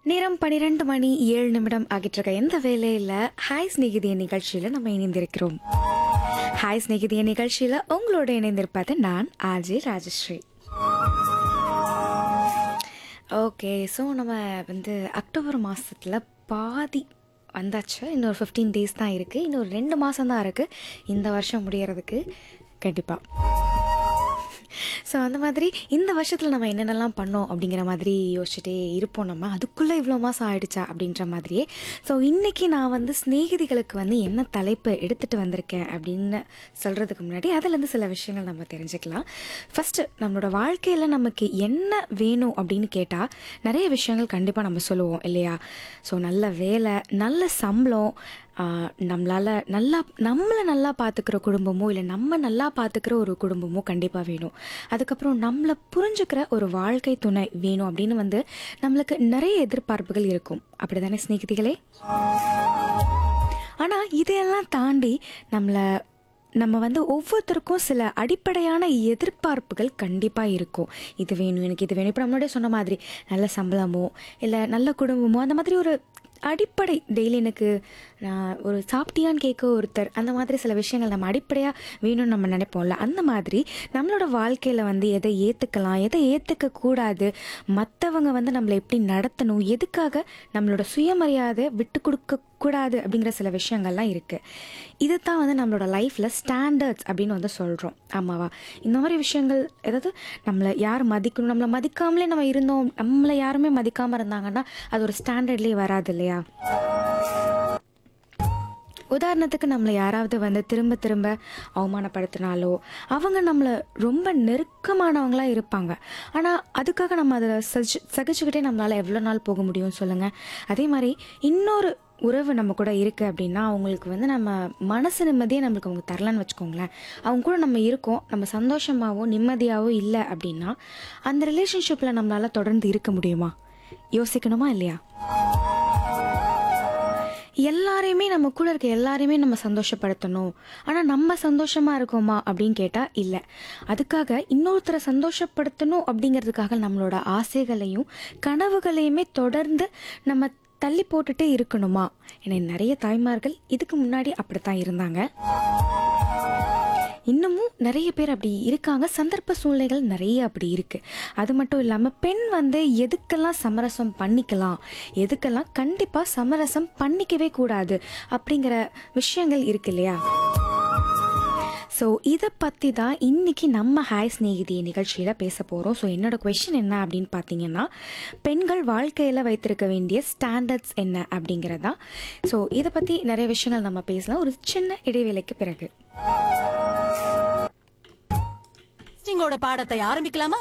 நேரம் பன்னிரெண்டு மணி ஏழு நிமிடம் ஆகிட்டு இருக்க எந்த வேலையில் ஹாய் ஸ்நேகிதிய நிகழ்ச்சியில் நம்ம இணைந்திருக்கிறோம் ஹாய் ஸ்நேகிதிய நிகழ்ச்சியில் உங்களோட இணைந்திருப்பது நான் ஆர்ஜே ராஜஸ்ரீ ஓகே ஸோ நம்ம வந்து அக்டோபர் மாதத்தில் பாதி வந்தாச்சு இன்னொரு ஃபிஃப்டீன் டேஸ் தான் இருக்குது இன்னொரு ரெண்டு மாதம் தான் இருக்குது இந்த வருஷம் முடியறதுக்கு கண்டிப்பாக ஸோ அந்த மாதிரி இந்த வருஷத்தில் நம்ம என்னென்னலாம் பண்ணோம் அப்படிங்கிற மாதிரி யோசிச்சுட்டே இருப்போம் நம்ம அதுக்குள்ளே இவ்வளோ மாதம் ஆயிடுச்சா அப்படின்ற மாதிரியே ஸோ இன்றைக்கி நான் வந்து சிநேகிதிகளுக்கு வந்து என்ன தலைப்பு எடுத்துகிட்டு வந்திருக்கேன் அப்படின்னு சொல்கிறதுக்கு முன்னாடி அதுலேருந்து சில விஷயங்கள் நம்ம தெரிஞ்சுக்கலாம் ஃபஸ்ட்டு நம்மளோட வாழ்க்கையில் நமக்கு என்ன வேணும் அப்படின்னு கேட்டால் நிறைய விஷயங்கள் கண்டிப்பாக நம்ம சொல்லுவோம் இல்லையா ஸோ நல்ல வேலை நல்ல சம்பளம் ஆஹ் நம்மளால நல்லா நம்மளை நல்லா பார்த்துக்கிற குடும்பமோ இல்லை நம்ம நல்லா பார்த்துக்கிற ஒரு குடும்பமோ கண்டிப்பாக வேணும் அதுக்கப்புறம் நம்மளை புரிஞ்சுக்கிற ஒரு வாழ்க்கை துணை வேணும் அப்படின்னு வந்து நம்மளுக்கு நிறைய எதிர்பார்ப்புகள் இருக்கும் அப்படி தானே ஸ்நேகிதிகளே ஆனால் இதையெல்லாம் தாண்டி நம்மளை நம்ம வந்து ஒவ்வொருத்தருக்கும் சில அடிப்படையான எதிர்பார்ப்புகள் கண்டிப்பாக இருக்கும் இது வேணும் எனக்கு இது வேணும் இப்போ நம்மளோட சொன்ன மாதிரி நல்ல சம்பளமோ இல்லை நல்ல குடும்பமோ அந்த மாதிரி ஒரு அடிப்படை டெய்லி எனக்கு நான் ஒரு சாப்பிட்டியான்னு கேட்க ஒருத்தர் அந்த மாதிரி சில விஷயங்கள் நம்ம அடிப்படையாக வேணும்னு நம்ம நினைப்போம்ல அந்த மாதிரி நம்மளோட வாழ்க்கையில் வந்து எதை ஏற்றுக்கலாம் எதை ஏற்றுக்க கூடாது மற்றவங்க வந்து நம்மளை எப்படி நடத்தணும் எதுக்காக நம்மளோட சுயமரியாதை விட்டு கொடுக்க கூடாது அப்படிங்கிற சில விஷயங்கள்லாம் இருக்குது இதுதான் வந்து நம்மளோட லைஃப்பில் ஸ்டாண்டர்ட்ஸ் அப்படின்னு வந்து சொல்கிறோம் ஆமாவா இந்த மாதிரி விஷயங்கள் ஏதாவது நம்மளை யார் மதிக்கணும் நம்மளை மதிக்காமலே நம்ம இருந்தோம் நம்மளை யாருமே மதிக்காமல் இருந்தாங்கன்னா அது ஒரு ஸ்டாண்டர்ட்லேயே வராது இல்லையா உதாரணத்துக்கு நம்மளை யாராவது வந்து திரும்ப திரும்ப அவமானப்படுத்தினாலோ அவங்க நம்மளை ரொம்ப நெருக்கமானவங்களாக இருப்பாங்க ஆனால் அதுக்காக நம்ம அதில் சஜி சகிச்சுக்கிட்டே நம்மளால் எவ்வளோ நாள் போக முடியும் சொல்லுங்கள் அதே மாதிரி இன்னொரு உறவு நம்ம கூட இருக்குது அப்படின்னா அவங்களுக்கு வந்து நம்ம மனசு நிம்மதியே நம்மளுக்கு அவங்க தரலன்னு வச்சுக்கோங்களேன் அவங்க கூட நம்ம இருக்கோம் நம்ம சந்தோஷமாகவோ நிம்மதியாகவோ இல்லை அப்படின்னா அந்த ரிலேஷன்ஷிப்பில் நம்மளால் தொடர்ந்து இருக்க முடியுமா யோசிக்கணுமா இல்லையா எல்லாரையுமே நம்ம கூட இருக்க எல்லாரையுமே நம்ம சந்தோஷப்படுத்தணும் ஆனால் நம்ம சந்தோஷமாக இருக்கோமா அப்படின்னு கேட்டால் இல்லை அதுக்காக இன்னொருத்தரை சந்தோஷப்படுத்தணும் அப்படிங்கிறதுக்காக நம்மளோட ஆசைகளையும் கனவுகளையுமே தொடர்ந்து நம்ம தள்ளி போட்டுட்டே இருக்கணுமா ஏன்னா நிறைய தாய்மார்கள் இதுக்கு முன்னாடி அப்படித்தான் இருந்தாங்க இன்னமும் நிறைய பேர் அப்படி இருக்காங்க சந்தர்ப்ப சூழ்நிலைகள் நிறைய அப்படி இருக்கு அது மட்டும் இல்லாமல் பெண் வந்து எதுக்கெல்லாம் சமரசம் பண்ணிக்கலாம் எதுக்கெல்லாம் கண்டிப்பாக சமரசம் பண்ணிக்கவே கூடாது அப்படிங்கிற விஷயங்கள் இருக்கு இல்லையா ஸோ இதை பற்றி தான் இன்றைக்கி நம்ம ஹாய் ஸ்நேகிதி நிகழ்ச்சியில் பேச போகிறோம் ஸோ என்னோட கொஷின் என்ன அப்படின்னு பார்த்தீங்கன்னா பெண்கள் வாழ்க்கையில் வைத்திருக்க வேண்டிய ஸ்டாண்டர்ட்ஸ் என்ன அப்படிங்கிறதா ஸோ இதை பற்றி நிறைய விஷயங்கள் நம்ம பேசலாம் ஒரு சின்ன இடைவேளைக்கு பிறகு உங்களோட பாடத்தை ஆரம்பிக்கலாமா